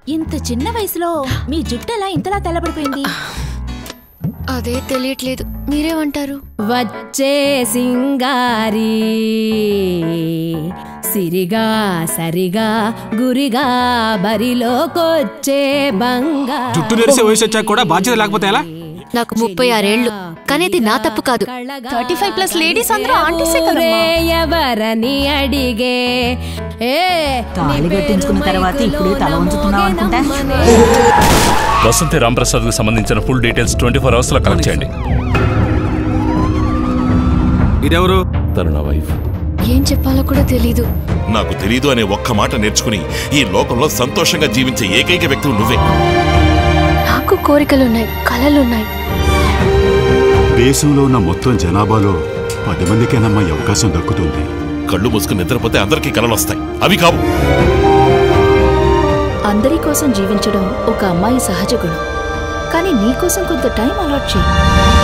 ఇంత చిన్న వయసులో మీ జుట్టు ఎలా ఇంతలా తెల్లబడిపోయింది అదే తెలియట్లేదు మీరేమంటారు వచ్చే సింగారి సిరిగా సరిగా గురిగా బరిలోకొచ్చే బంగా జుట్టు నెరిసే వయసు వచ్చాక కూడా బాధ్యత లేకపోతే ఎలా నాకు ముప్పై ఆరేళ్లు కానీ ఇది నా తప్పు కాదు థర్టీ ఫైవ్ ప్లస్ లేడీస్ అందరూ ఆంటీసే కదమ్మా ఎవరని అడిగే ఏ తాళి కట్టించుకున్న తర్వాత ఇప్పుడే తల వంచుతున్నావు అనుకుంటా వసంతి రాంప్రసాద్కు సంబంధించిన ఫుల్ డీటెయిల్స్ ట్వంటీ ఫోర్ అవర్స్లో కలెక్ట్ చేయండి ఇదెవరు తను నా వైఫ్ ఏం చెప్పాలో కూడా తెలీదు నాకు తెలీదు అనే ఒక్క మాట నేర్చుకుని ఈ లోకంలో సంతోషంగా జీవించే ఏకైక వ్యక్తులు నువ్వే నాకు కోరికలున్నాయి కలలున్నాయి దేశంలో ఉన్న మొత్తం జనాభాలో పది మందికేనమ్మా ఈ అవకాశం దక్కుతుంది కళ్ళు మూసుకుని నిద్రపోతే అందరికీ కలలు వస్తాయి అవి కావు అందరి కోసం జీవించడం ఒక అమ్మాయి సహజ గుణం కానీ నీ కోసం కొంత టైం అలాట్ చేయి